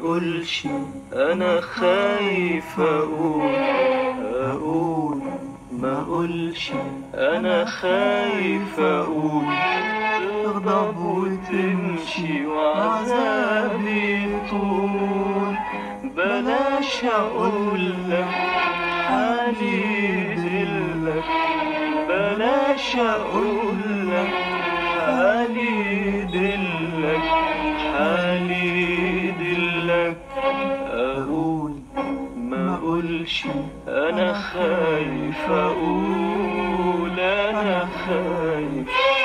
اقولش انا خايف اقول اقول ما اقولش انا خايف اقول تغضب وتمشي وعذابي طول بلاش اقول لك حالي دلك بلاش اقول لك حالي دلك حالي دلك اقول ما اقولش انا خايف اقول انا خايف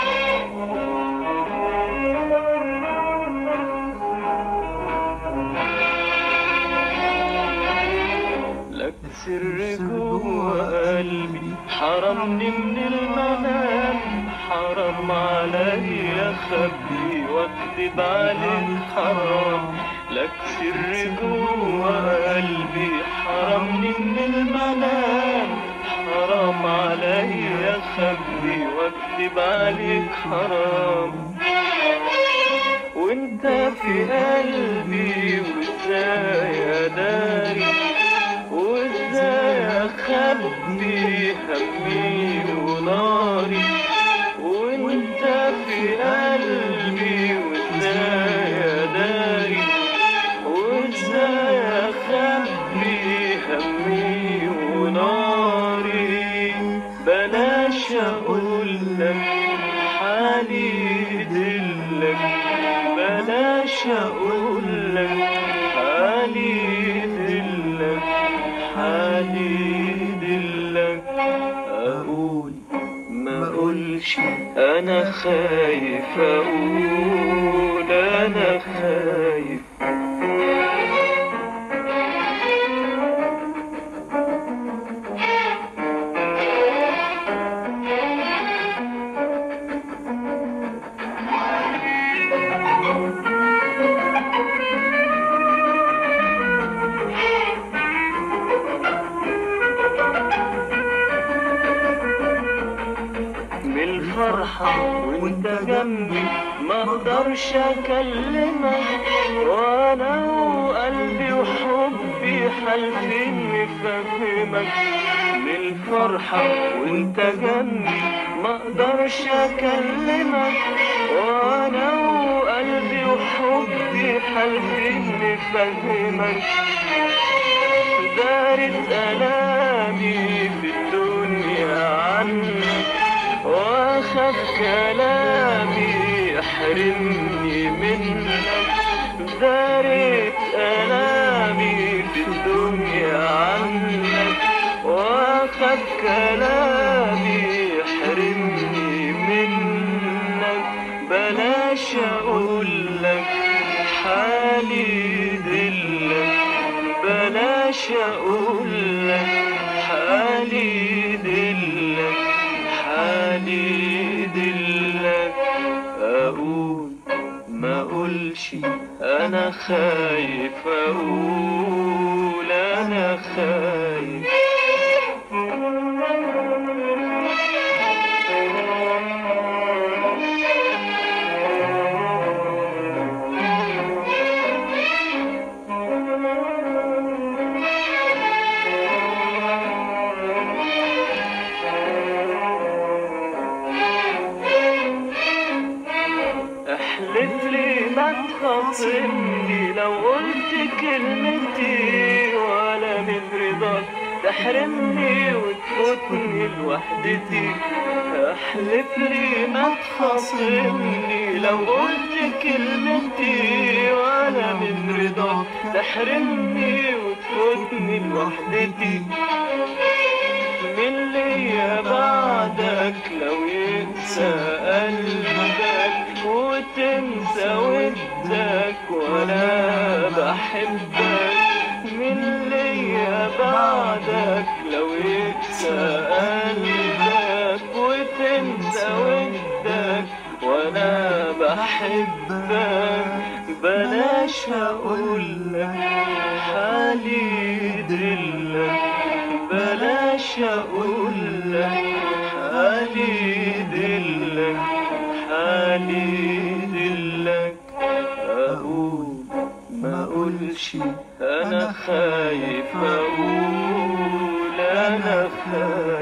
لك سر جوا قلبي حرمني من المنام حرام عليا خبي واكذب عليك حرام لك سر جوا قلبي حرمني من المنام حرام عليا خبي واكذب عليك حرام وانت في قلبي وازاي يا داري وازاي اخبي همي وناري وانت في قلبي وازاي يا داري وازاي اخبي همي وناري بلاش اقول لك حالي دلك بلاش اقول لك حالي دلك حالي دلك اقول ما اقولش انا خايف اقول انا خايف من الفرحة وانت جنبي ما اقدرش اكلمك وانا وقلبي وحبي حالفين نفهمك من الفرحة وانت جنبي ما اقدرش اكلمك وانا وقلبي وحبي حالفين نفهمك دارت ألامي في الدنيا عنك واخاف كلامي يحرمني منك دارت ألامي في الدنيا عنك واخاف كلامي يحرمني منك بلاش اقول لك حالي دلك بلاش اقول لك حالي دلك حالي دلك اقول ما اقولش انا خايف اقول انا خايف احلف لي ما تخاصمني لو قلت كلمتي ولا من رضاك تحرمني وتفوتني لوحدتي احلف لي ما تخاصمني لو قلت كلمتي ولا من رضاك تحرمني وتفوتني لوحدتي من ليا بعدك لو ينسى قلبك وتنسى ودك ولا بحبك من ليا بعدك لو ينسى قلبك وتنسى ودك وانا بحبك بلاش اقولك حالي دلك بلاش اقولك حالي دلك حالي دلك اقول ما اقولش تقولش انا خايف اقول انا خايف